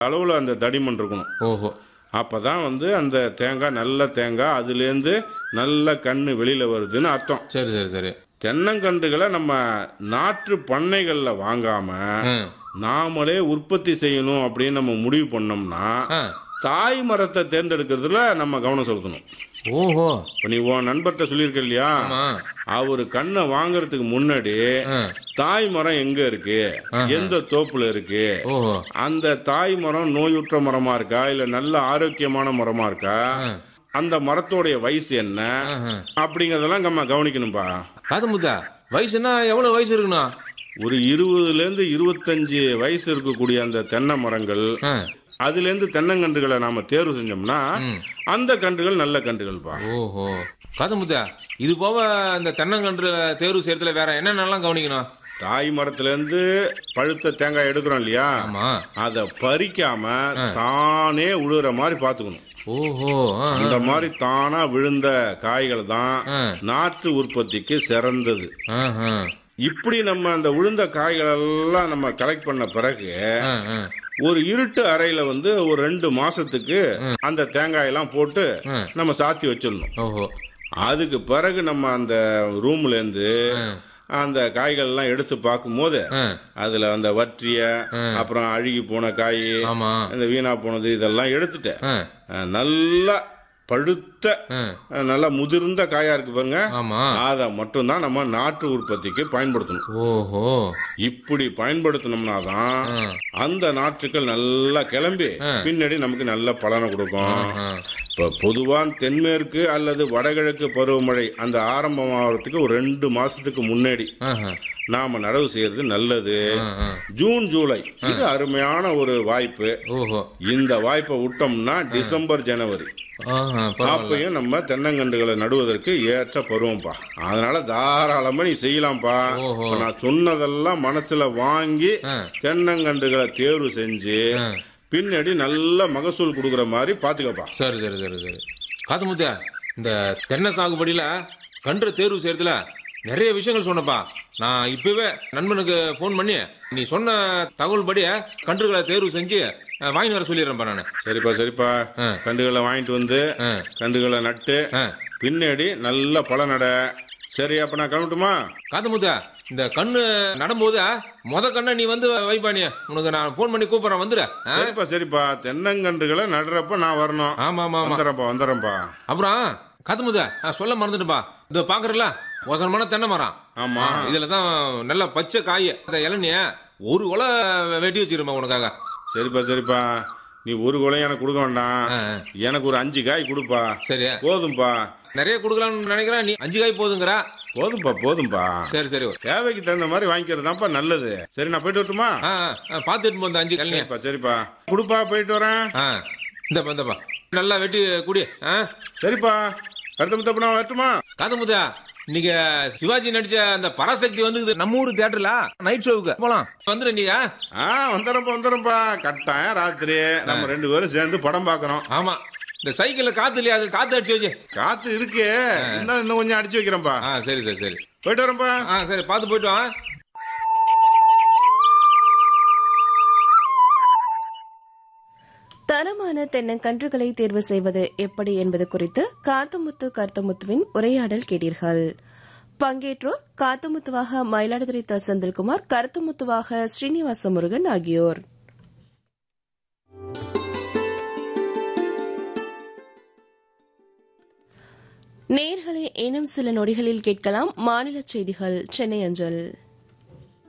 அளவில் அந்த தடிமன் இருக்கணும் ஓஹோ அப்போ தான் வந்து அந்த தேங்காய் நல்ல தேங்காய் அதுலேருந்து நல்ல கன்று வெளியில் வருதுன்னு அர்த்தம் சரி சரி சரி தென்னங்கன்றுகளை நம்ம நாற்று பண்ணைகளில் வாங்காமல் ஆ. நாமளே உற்பத்தி செய்யணும் அப்படின்னு நம்ம முடிவு பண்ணோம்னா ஆ. தாய் மரத்தை தேர்ந்தெடுக்கிறதுல நம்ம கவனம் செலுத்தணும் ஓஹோ இப்போ நீ உன் நண்பர்கிட்ட சொல்லியிருக்க இல்லையா ஆமா அவர் கண்ணை வாங்குறதுக்கு முன்னாடி ஆ. தாய் மரம் எங்க இருக்கு எந்த தோப்புல இருக்கு ஓஹோ அந்த தாய் மரம் நோயுற்ற மரமா இருக்கா இல்ல நல்ல ஆரோக்கியமான மரமா இருக்கா ஆ. அந்த மரத்தோடைய வயசு என்ன ஆஹா. அப்படிங்கறதெல்லாம் நம்ம கவனிக்கணும்பா காது முத்தா வயசுனா எவ்வளவு வயசு இருக்கணும் ஒரு இருபதுல இருந்து இருபத்தஞ்சு வயசு இருக்கக்கூடிய அந்த தென்னை மரங்கள் ஆ. அதுல இருந்து தென்னங்கன்றுகளை நாம தேர்வு செஞ்சோம்னா ம். அந்த கன்றுகள் நல்ல கன்றுகள்ப்பா ஓஹோ காது முத்தா இது போக இந்த தென்னங்கன்று தேர்வு செய்யறதுல வேற என்னென்னலாம் கவனிக்கணும் தாய் மரத்துல இருந்து பழுத்த தேங்காய் எடுக்கிறோம் இல்லையா ஆமா அதை பறிக்காம தானே உழுற மாதிரி பாத்துக்கணும் ஓஹோ ஆ, அந்த மாதிரி தானா விழுந்த காய்கள் தான் ஆ. நாற்று உற்பத்திக்கு சிறந்தது ஆஹா. இப்படி நம்ம அந்த விழுந்த காய்கள் எல்லாம் நம்ம கலெக்ட் பண்ண பிறகு ஆ, ஆ. ஒரு இருட்டு அறையில வந்து ஒரு ரெண்டு மாசத்துக்கு அந்த தேங்காயெல்லாம் போட்டு ஆ. நம்ம சாத்தி வச்சிடணும் ஓஹோ அதுக்கு பிறகு நம்ம அந்த ரூம்ல இருந்து ஆ. அந்த காய்கள் எல்லாம் எடுத்து பார்க்கும்போது ஆ. அதுல அந்த வற்றிய அப்புறம் அழுகி போன காய் ஆமா இந்த வீணா போனது இதெல்லாம் எடுத்துட்டு ஆ. அஹ், நல்லா பழுத்த ஆ. அஹ், நல்லா முதிர்ந்த காயா இருக்கு பாருங்க ஆமா அதை மட்டும்தான் நம்ம நாட்டு உற்பத்திக்கு பயன்படுத்தணும் ஓஹோ இப்படி பயன்படுத்தினோம்னா தான் ஆ. அந்த நாற்றுக்கள் நல்லா கிளம்பி பின்னாடி நமக்கு நல்ல பலனை கொடுக்கும் ஆ. இப்போ பொதுவாக தென்மேற்கு அல்லது வடகிழக்கு பருவமழை அந்த ஆரம்பமாகறதுக்கு ஒரு ரெண்டு மாசத்துக்கு முன்னாடி ஆஹா. நாம நடவு செய்யறது நல்லது ஆ, ஆ. ஜூன் ஜூலை இது அருமையான ஒரு வாய்ப்பு ஓஹோ இந்த வாய்ப்பை விட்டோம்னா டிசம்பர் ஜனவரி ஆஹா, பரவாயில்ல அப்பயும் நம்ம தென்னங்கன்றுகளை நடுவதற்கு ஏற்ற பருவம்ப்பா அதனால தாராளமா நீ செய்யலாம்ப்பா ஓஹோ. இப்ப நான் சொன்னதெல்லாம் மனசுல வாங்கி ஆ. தென்னங்கன்றுகளை தேர்வு செஞ்சு ஆ. பின்னாடி நல்ல மகசூல் கொடுக்குற மாதிரி பாத்துக்கப்பா சரி சரி சரி சரி காது முத்தியா இந்த தென்னை சாகுபடியில கன்று தேர்வு செய்யறதுல நிறைய விஷயங்கள் சொன்னப்பா நான் இப்பவே நண்பனுக்கு ஃபோன் பண்ணி நீ சொன்ன தகவல் படி கன்றுகளை தேர்வு செஞ்சு அஹ், வாங்கிட்டு வர சொல்லிடுறேன்ப்பா நான் சரிப்பா சரிப்பா ஆ. கன்றுகளை வாங்கிட்டு வந்து ஆ. கன்றுகளை நட்டு ஆ. பின்னாடி நல்ல பழம் நட சரி அப்ப நான் கிளம்பட்டுமா காது முத்தியா இந்த கண்ணு நடும்போது முத கண்ணை நீ வந்து வைப்பா நீ உனக்கு நான் ஃபோன் பண்ணி கூப்பிடுறேன் வந்துடு ஆ? சரிப்பா சரிப்பா தென்னங்கன்றுகளை நடுறப்ப நான் வரணும் ஆமா ஆமா ஆமா வந்துடுறேன்ப்பா வந்துடுறேன்ப்பா அப்புறம் காதுமுத நான் சொல்ல மறந்துட்டுப்பா இந்த பாக்குறல ஒசனமான தென்னை மரம் ஆமா இதுல தான் நல்ல பச்சை காய் அந்த இளநிய ஒரு கொலை வெட்டி வச்சிருமா உனக்காக சரிப்பா சரிப்பா நீ ஒரு குலையும் எனக்கு கொடுக்க வேண்டாம் ஆ, ஆ. எனக்கு ஒரு அஞ்சு காய் கொடுப்பா சரி போதும்பா நிறைய கொடுக்கலாம்னு நினைக்கிறேன் நீ அஞ்சு காய் போதுங்கிற போதும்பா போதும்பா சரி சரி தேவைக்கு தகுந்த மாதிரி வாங்கிக்கிறது தான்ப்பா நல்லது சரி நான் போயிட்டு வரட்டுமா ஆ ஆ, பார்த்துட்டு போ இந்த அஞ்சு இளநிய சரிப்பா சரிப்பா கொடுப்பா போயிட்டு வரேன் ஆ இந்தப்பா இந்தப்பா நல்லா வெட்டி குடி ஆ சரிப்பா அடுத்த முத்தப்ப நான் வரட்டுமா காதுமுதா இன்னைக்கு சிவாஜி நடிச்ச அந்த பராசக்தி வந்து நம்ம ஊர் தியேட்டர்ல நைட் ஷோவுக்கு போலாம் வந்துடு நீங்க ஆ வந்துடுறப்பா வந்துடுறப்பா கட்டாயம் ராத்திரி நம்ம ரெண்டு பேரும் சேர்ந்து படம் பார்க்கறோம் ஆமா இந்த சைக்கிள்ல காத்து இல்லையா அது காத்து அடிச்சு வச்சு காத்து இருக்கு இன்னும் இன்னும் கொஞ்சம் அடிச்சு வைக்கிறேன்ப்பா ஆ சரி சரி சரி போயிட்டு வரேன்ப்பா ஆ சரி பார்த்து போயிட்டு வா தரமான தென்னங்கன்றுகளை தேர்வு செய்வது எப்படி என்பது குறித்து காத்தமுத்து கருத்தமுத்துவின் உரையாடல் கேட்டீர்கள் பங்கேற்றோர் காத்தமுத்துவாக மயிலாடுதுறை த செந்தில்குமார் கருத்துமுத்துவாக ஸ்ரீனிவாச முருகன் ஆகியோர் நேர்களை இன்னும் சில நொடிகளில் கேட்கலாம் மாநில செய்திகள் சென்னை அஞ்சல்